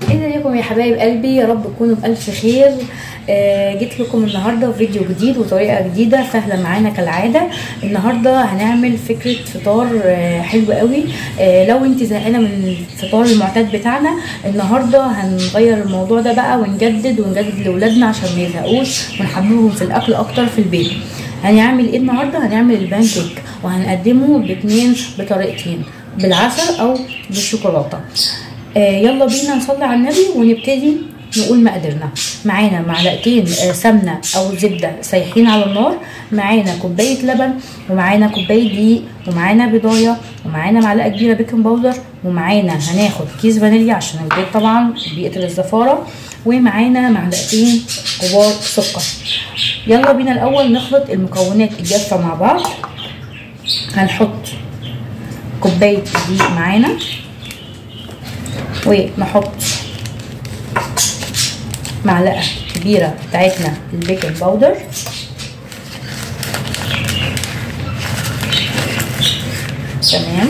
ازيكم يا حبايب قلبي يا رب تكونوا بألف خير آه جيت لكم النهارده في فيديو جديد وطريقه جديده سهله معانا كالعاده النهارده هنعمل فكره فطار آه حلو قوي آه لو انت زهقانه من الفطار المعتاد بتاعنا النهارده هنغير الموضوع ده بقى ونجدد ونجدد لاولادنا عشان ما يزهقوش ونحببهم في الاكل اكتر في البيت هنعمل ايه النهارده هنعمل البان كيك وهنقدمه باتنين بطريقتين بالعسل او بالشوكولاته آه يلا بينا نصلي على النبي ونبتدي نقول مقاديرنا معانا معلقتين آه سمنه او زبده سايحين على النار معانا كوبايه لبن ومعانا كوبايه دقيق ومعانا بيضايه ومعانا معلقه كبيره بيكنج باودر ومعانا هناخد كيس فانيليا عشان البيض طبعا بيقتل الزفاره ومعانا معلقتين كبار سكر يلا بينا الاول نخلط المكونات الجافه مع بعض هنحط كوبايه دقيق معانا ونحط معلقه كبيره بتاعتنا البيكنج باودر تمام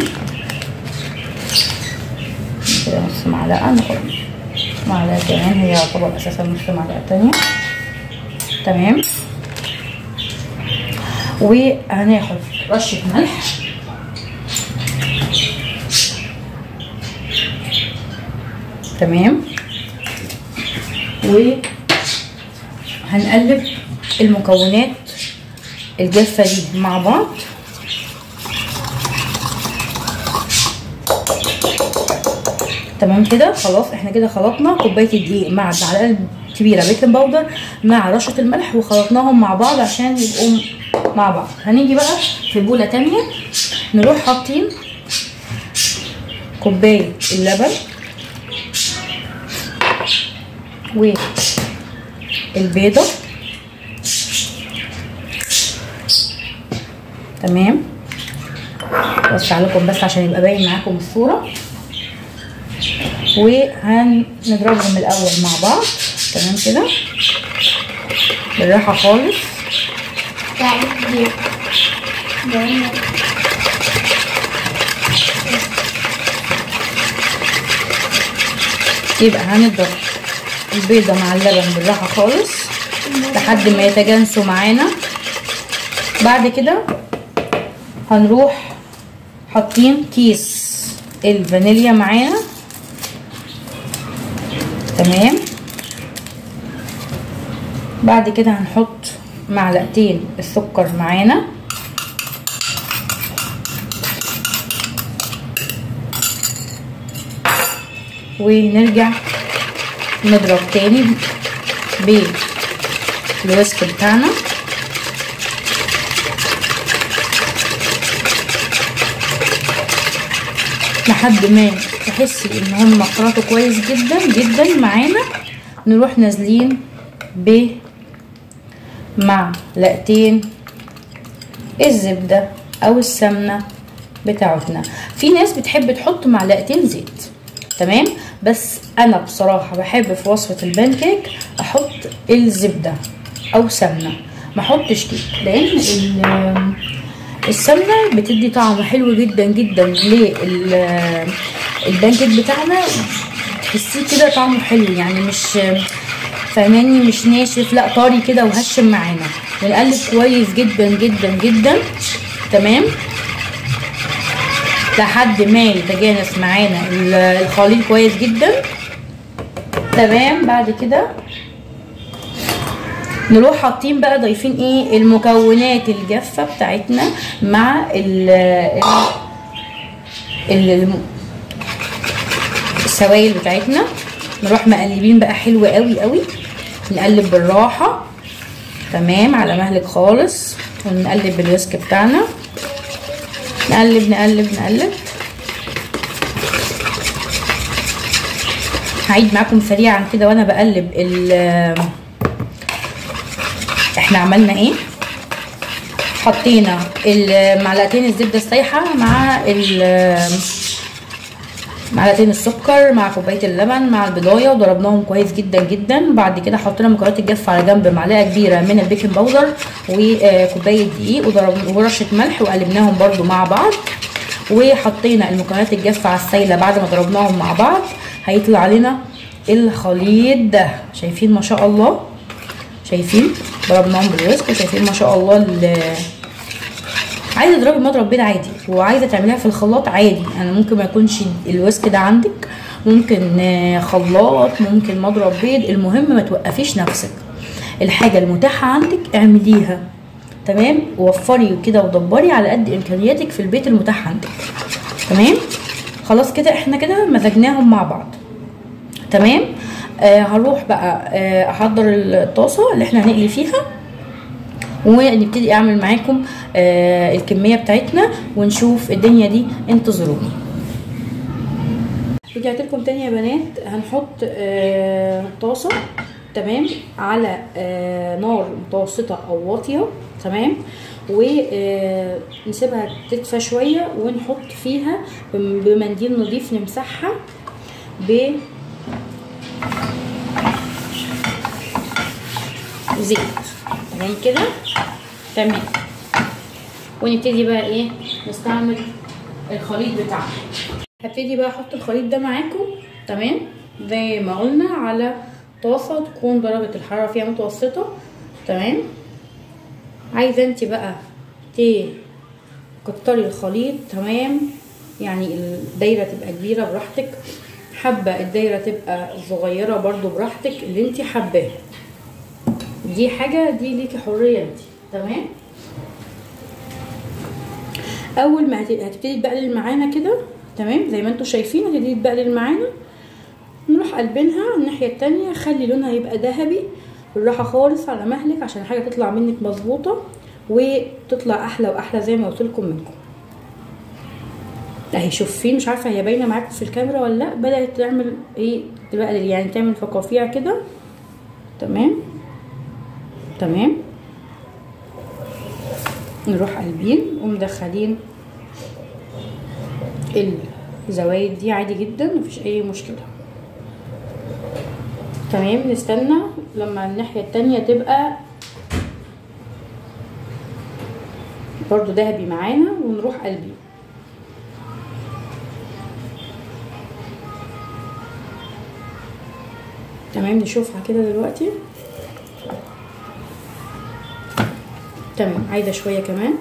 كده نص معلقه ناخد معلقه كمان هي يعتبر اساسا نص معلقه تانية تمام وهناخد رشه ملح تمام وهنقلب المكونات الجافه دي مع بعض تمام كده خلاص احنا كده خلطنا كوبايه الدقيق مع المعلقه الكبيره بيكنج باودر مع رشه الملح وخلطناهم مع بعض عشان يبقوا مع بعض هنيجي بقى في بوله تانية نروح حاطين كوبايه اللبن والبيضة تمام بوسع لكم بس عشان يبقى باين معاكم الصورة وهنضربهم الأول مع بعض تمام كده بالراحة خالص يبقى هنضرب البيضة مع اللبن بالراحة خالص لحد ما يتجانسوا معانا بعد كده هنروح حاطين كيس الفانيليا معانا تمام بعد كده هنحط معلقتين السكر معانا ونرجع نضرب تاني بالويسك بتاعنا لحد ما تحسي ان هم خلطوا كويس جدا جدا معانا نروح نازلين ب معلقتين الزبده او السمنه بتاعتنا في ناس بتحب تحط معلقتين زيت تمام بس انا بصراحه بحب في وصفه البان كيك احط الزبده او سمنه ما احطش كيك لان السمنه بتدي طعم حلو جدا جدا للبان كيك بتاعنا تحسيه كده طعمه حلو يعني مش فاهماني مش ناشف لا طري كده وهشم معانا ونقلب كويس جدا جدا جدا تمام لحد ما يتجانس معانا الخليط كويس جدا تمام بعد كده نروح حاطين بقى ضايفين ايه المكونات الجافه بتاعتنا مع ال ال السوائل بتاعتنا نروح مقلبين بقى حلو قوي قوي نقلب بالراحه تمام على مهلك خالص ونقلب بالويسك بتاعنا نقلب نقلب نقلب هعيد معاكم سريعا كده وانا بقلب ال احنا عملنا ايه حطينا معلقتين الزبده السايحه مع معلقتين السكر مع كوبايه اللبن مع البضايه وضربناهم كويس جدا جدا بعد كده حطينا مكونات الجاف على جنب معلقه كبيره من البيكنج باودر وكوبايه دقيق وضربنا ورشه ملح وقلبناهم برده مع بعض وحطينا المكونات الجافه على السايله بعد ما ضربناهم مع بعض هيطلع لنا الخليط ده شايفين ما شاء الله شايفين ضربناهم بالويسك وشايفين ما شاء الله ال- عايزه تضربي مضرب بيض عادي وعايزه تعمليها في الخلاط عادي انا ممكن ما يكونش الويسك ده عندك ممكن آه، خلاط ممكن مضرب بيض المهم ما توقفيش نفسك الحاجه المتاحه عندك اعمليها تمام وفري كده ودبري على قد امكانياتك في البيت المتاح عندك تمام خلاص كده احنا كده مزجناهم مع بعض تمام آه هروح بقى آه احضر الطاسه اللي احنا هنقلي فيها ونبتدي اعمل معاكم آه الكميه بتاعتنا ونشوف الدنيا دي انتظروني رجعت لكم تاني يا بنات هنحط آه طاسه تمام على آه نار متوسطه او واطيه تمام ونسيبها تدفى شويه ونحط فيها بم- بمنديل نظيف نمسحها ب زيت تمام كده تمام ونبتدي بقى ايه نستعمل الخليط بتاعنا هبتدي بقى احط الخليط ده معاكم تمام زي ما قلنا على طاسه تكون درجه الحراره فيها متوسطه تمام عايزه انت بقى تكتري الخليط تمام يعني الدايره تبقى كبيره براحتك حابه الدايره تبقى صغيره برضو براحتك اللي انت حباه دي حاجه دي ليكي حريه انت تمام اول ما هت- هتبتدي تبقلل معانا كده تمام زي ما انتم شايفين هتبتدي تبقلل معانا نروح قلبينها الناحيه التانية خلي لونها يبقى ذهبي بالراحه خالص على مهلك عشان الحاجه تطلع منك مظبوطه وتطلع احلى واحلى زي ما قلت لكم منكم اهي شوفين مش عارفه هي باينه معاكم في الكاميرا ولا لا بدات تعمل ايه تبقلل يعني تعمل فقاقيع كده تمام تمام نروح قلبين ومدخلين الزوايد دي عادي جدا مفيش اي مشكله تمام نستنى لما الناحيه التانية تبقى برضو دهبي معانا ونروح قلبي تمام نشوفها كده دلوقتي تمام عايزه شويه كمان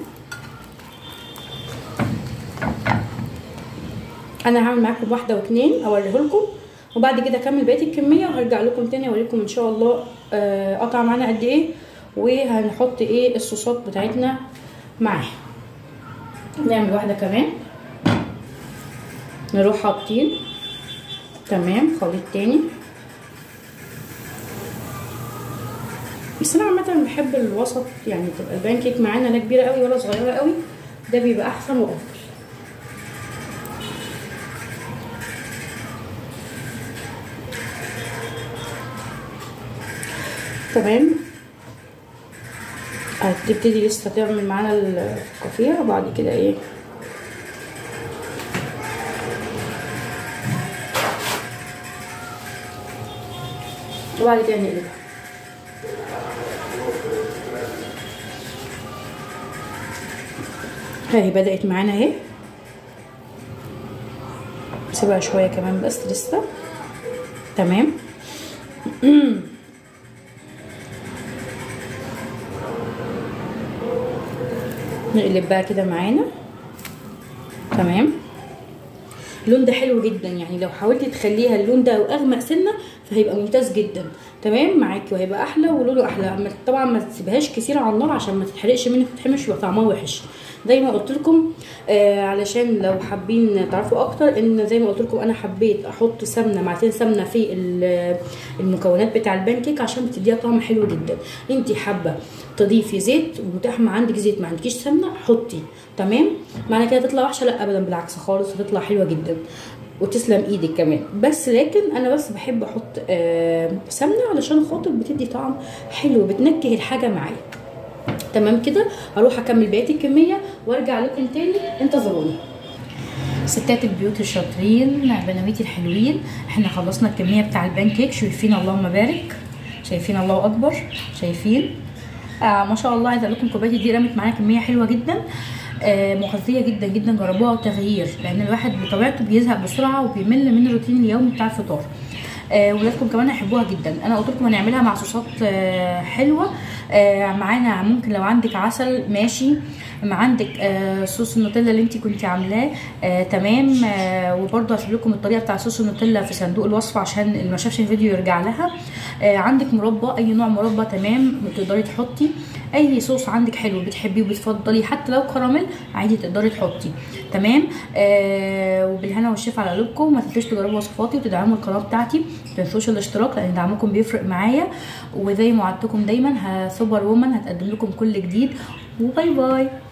انا هعمل معاكم واحده واتنين اوريه لكم وبعد كده اكمل بقيه الكميه وهرجع لكم تاني اوريكم ان شاء الله آه، قطع معانا قد ايه وهنحط ايه الصوصات بتاعتنا معاها نعمل واحده كمان نروح حاطين تمام خليط تاني بس انا عامه بحب الوسط يعني تبقى البان كيك معانا لا كبيره قوي ولا صغيره قوي ده بيبقى احسن وافضل تمام هتبتدي لسه تعمل معانا الفقاقيع وبعد كده ايه وبعد كده نقلبها اهي بدأت معانا اهي سيبها شوية كمان بس لسه تمام نقلب بقى كده معانا تمام اللون ده حلو جدا يعني لو حاولتي تخليها اللون ده واغمق سنه فهيبقى ممتاز جدا تمام معاكي وهيبقى احلى ولونه احلى أما طبعا ما تسيبهاش كتير على النار عشان ما تتحرقش منك وتتحمش يبقى طعمها وحش زي ما قلت لكم آه علشان لو حابين تعرفوا اكتر ان زي ما قلت لكم انا حبيت احط سمنه معلقتين سمنه في ال- المكونات بتاع البان كيك عشان بتديها طعم حلو جدا انت حابه تضيفي زيت ومتاح ما عندك زيت ما عندكيش سمنه حطي تمام معنى كده تطلع وحشه لا ابدا بالعكس خالص هتطلع حلوه جدا وتسلم ايدك كمان بس لكن انا بس بحب احط آه سمنه علشان خاطر بتدي طعم حلو بتنكه الحاجه معايا تمام كده هروح اكمل بقيه الكميه وارجع لكم تاني انتظروني ستات البيوت الشاطرين بنويتي الحلوين احنا خلصنا الكميه بتاع البان كيك شايفين اللهم بارك شايفين الله اكبر شايفين آه ما شاء الله عايزه اقول لكم كوبايتي دي رمت معايا كميه حلوه جدا آه مغذيه جدا جدا جربوها وتغيير لان الواحد بطبيعته بيزهق بسرعه وبيمل من الروتين اليومي بتاع الفطار آه ولادكم كمان هيحبوها جدا انا قلت لكم هنعملها مع صوصات آه حلوه آه معانا ممكن لو عندك عسل ماشي ما عندك آه صوص النوتيلا اللي انت كنتي عاملاه آه تمام آه وبرده هسيب لكم الطريقه بتاع صوص النوتيلا في صندوق الوصف عشان اللي ما شافش الفيديو يرجع لها آه عندك مربى اي نوع مربى تمام تقدري تحطي اي صوص عندك حلو بتحبيه وبتفضلي حتى لو كراميل عادي تقدري تحطي تمام آه وبالهنا والشفا على قلوبكم ما تنسوش تجربوا وصفاتي وتدعموا القناه بتاعتي ما تنسوش الاشتراك لان دعمكم بيفرق معايا وزي ما وعدتكم دايما سوبر وومن هتقدم لكم كل جديد وباي باي